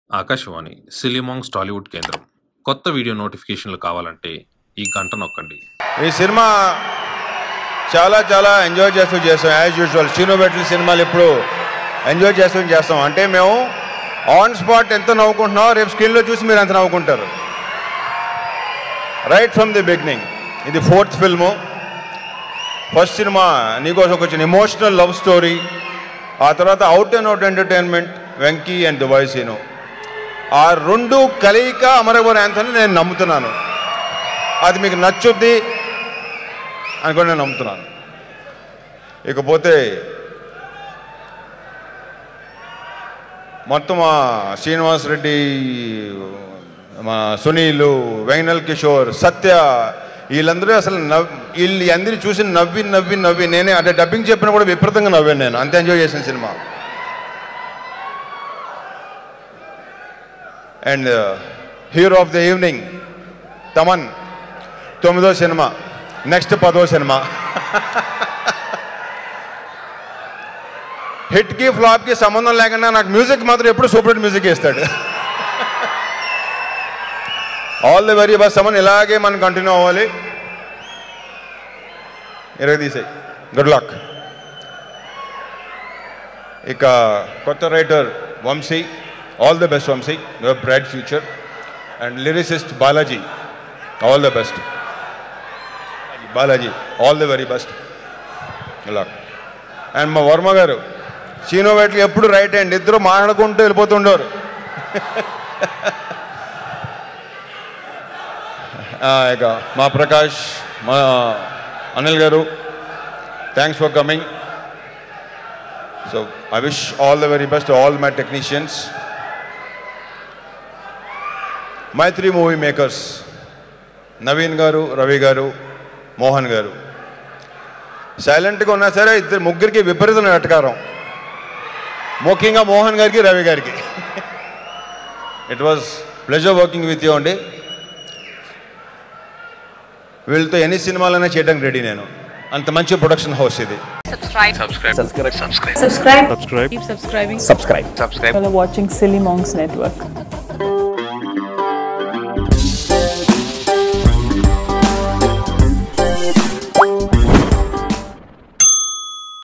ఆకాశవాణి సిలిమాంగ్స్ టాలీవుడ్ కేంద్రం కొత్త వీడియో నోటిఫికేషన్లు కావాలంటే ఈ గంట నొక్కండి ఈ సినిమా చాలా చాలా ఎంజాయ్ చేస్తూ చేస్తాం యాజ్ యూజువల్ సీనో బెట్ల సినిమాలు ఇప్పుడు ఎంజాయ్ చేస్తూ చేస్తాం అంటే మేము ఆన్ స్పాట్ ఎంత నవ్వుకుంటున్నాం రేపు స్క్రీన్లో చూసి మీరు అంత నవ్వుకుంటారు రైట్ ఫ్రమ్ ది బిగినింగ్ ఇది ఫోర్త్ ఫిల్ము ఫస్ట్ సినిమా నీకోసం కొంచెం ఎమోషనల్ లవ్ స్టోరీ ఆ తర్వాత out and out entertainment Venky and Dubai Seenu ఆ రెండు కలయిక అమరవర్ యాంథనీ నేను నమ్ముతున్నాను అది మీకు నచ్చుద్ది అని కూడా నేను నమ్ముతున్నాను ఇకపోతే మొత్తం మా శ్రీనివాస్ రెడ్డి మా సునీలు వెంగనల్ కిషోర్ సత్య వీళ్ళందరూ అసలు నవ్ వీళ్ళు అందరినీ చూసి నవ్వి నవ్వి నవ్వి నేనే అంటే డబ్బింగ్ చెప్పినా కూడా విపరీతంగా నవ్వాను నేను అంత ఎంజాయ్ చేసిన సినిమా and hero of the evening Thaman తొమ్మిదో సినిమా నెక్స్ట్ పదో సినిమా హిట్కి ఫ్లాప్కి సంబంధం లేకుండా నాకు మ్యూజిక్ మాత్రం ఎప్పుడు సూపర్ హిట్ మ్యూజిక్ ఇస్తాడు all the very best Thaman ఇలాగే మనం కంటిన్యూ అవ్వాలి ఇరవై తీసాయి గుడ్ లక్ ఇక కొత్త writer Vamsi all the best Vamsi your bright future and lyricist Balaji all the best Balaji all the very best ఇలా అండ్ మా వర్మ గారు సీనో వేట్లు ఎప్పుడు రైట్ హ్యాండ్ ఇద్దరు మాట్లాడుకుంటూ వెళ్ళిపోతుండేవారు ఆ, ఇక మా ప్రకాష్ మా అనిల్ గారు thanks for coming so I wish all the very best all my technicians Mythri movie makers Naveen గారు రవి గారు మోహన్ గారు సైలెంట్గా ఉన్నా సరే ఇద్దరు ముగ్గురికి విపరీత నాటకారం ముఖ్యంగా మోహన్ గారికి రవి గారికి it was pleasure working with you అండి వీళ్ళతో ఎన్ని సినిమాలైనా చేయడానికి రెడీ నేను అంత మంచి ప్రొడక్షన్ హౌస్ ఇది subscribe subscribe keep subscribing subscribe Follow watching Silly Monks Network.